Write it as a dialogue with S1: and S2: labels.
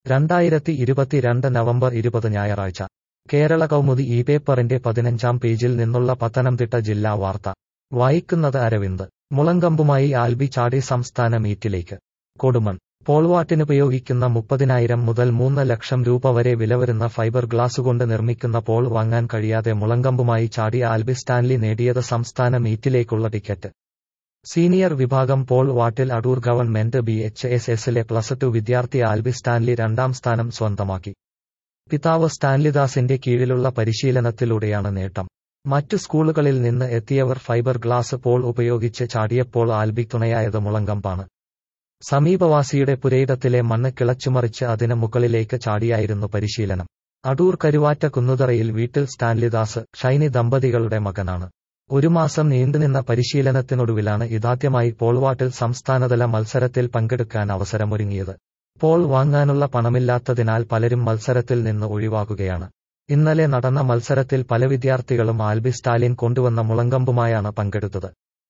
S1: രണ്ടായിരത്തി ഇരുപത്തിരണ്ട് നവംബർ ഇരുപത് ഞായറാഴ്ച കേരള കൗമുദി ഈ പേപ്പറിന്റെ പതിനഞ്ചാം പേജിൽ നിന്നുള്ള പത്തനംതിട്ട ജില്ലാ വാർത്ത വായിക്കുന്നത് അരവിന്ദ് മുളങ്കമ്പുമായി ആൽബി ചാടി സംസ്ഥാന മീറ്റിലേക്ക് കൊടുമൺ പോൾവാട്ടിനുപയോഗിക്കുന്ന മുപ്പതിനായിരം മുതൽ മൂന്ന് ലക്ഷം രൂപ വരെ വില വരുന്ന ഫൈബർ ഗ്ലാസുകൊണ്ട് നിർമ്മിക്കുന്ന പോൾ വാങ്ങാൻ കഴിയാതെ മുളങ്കമ്പുമായി ചാടി ആൽബി സ്റ്റാൻലി നേടിയത് സംസ്ഥാന മീറ്റിലേക്കുള്ള ടിക്കറ്റ് സീനിയർ വിഭാഗം പോൾ വാട്ടിൽ Adoor government B H S എസിലെ പ്ലസ് ടു വിദ്യാർത്ഥി ആൽബി സ്റ്റാൻലി രണ്ടാം സ്ഥാനം സ്വന്തമാക്കി പിതാവ് സ്റ്റാൻലിദാസിന്റെ കീഴിലുള്ള പരിശീലനത്തിലൂടെയാണ് നേട്ടം മറ്റു സ്കൂളുകളിൽ നിന്ന് എത്തിയവർ ഫൈബർ ഗ്ലാസ് പോൾ ഉപയോഗിച്ച് ചാടിയപ്പോൾ ആൽബി തുണയായത് മുളങ്കമ്പാണ് സമീപവാസിയുടെ പുരയിടത്തിലെ മണ്ണ് കിളച്ചുമറിച്ച് അതിന് മുകളിലേക്ക് ചാടിയായിരുന്നു പരിശീലനം അടൂർ കരുവാറ്റ കുന്നുതറയിൽ വീട്ടിൽ സ്റ്റാൻലിദാസ് ഷൈനി ദമ്പതികളുടെ മകനാണ് ഒരു മാസം നീണ്ടുനിന്ന പരിശീലനത്തിനൊടുവിലാണ് ഇതാദ്യമായി പോൾവാട്ടിൽ സംസ്ഥാനതല മത്സരത്തിൽ പങ്കെടുക്കാൻ അവസരമൊരുങ്ങിയത് പോൾ വാങ്ങാനുള്ള പണമില്ലാത്തതിനാൽ പലരും മത്സരത്തിൽ നിന്ന് ഒഴിവാകുകയാണ് ഇന്നലെ നടന്ന മത്സരത്തിൽ പല വിദ്യാർത്ഥികളും ആൽബി സ്റ്റാലിൻ കൊണ്ടുവന്ന മുളങ്കമ്പുമായാണ് പങ്കെടുത്തത്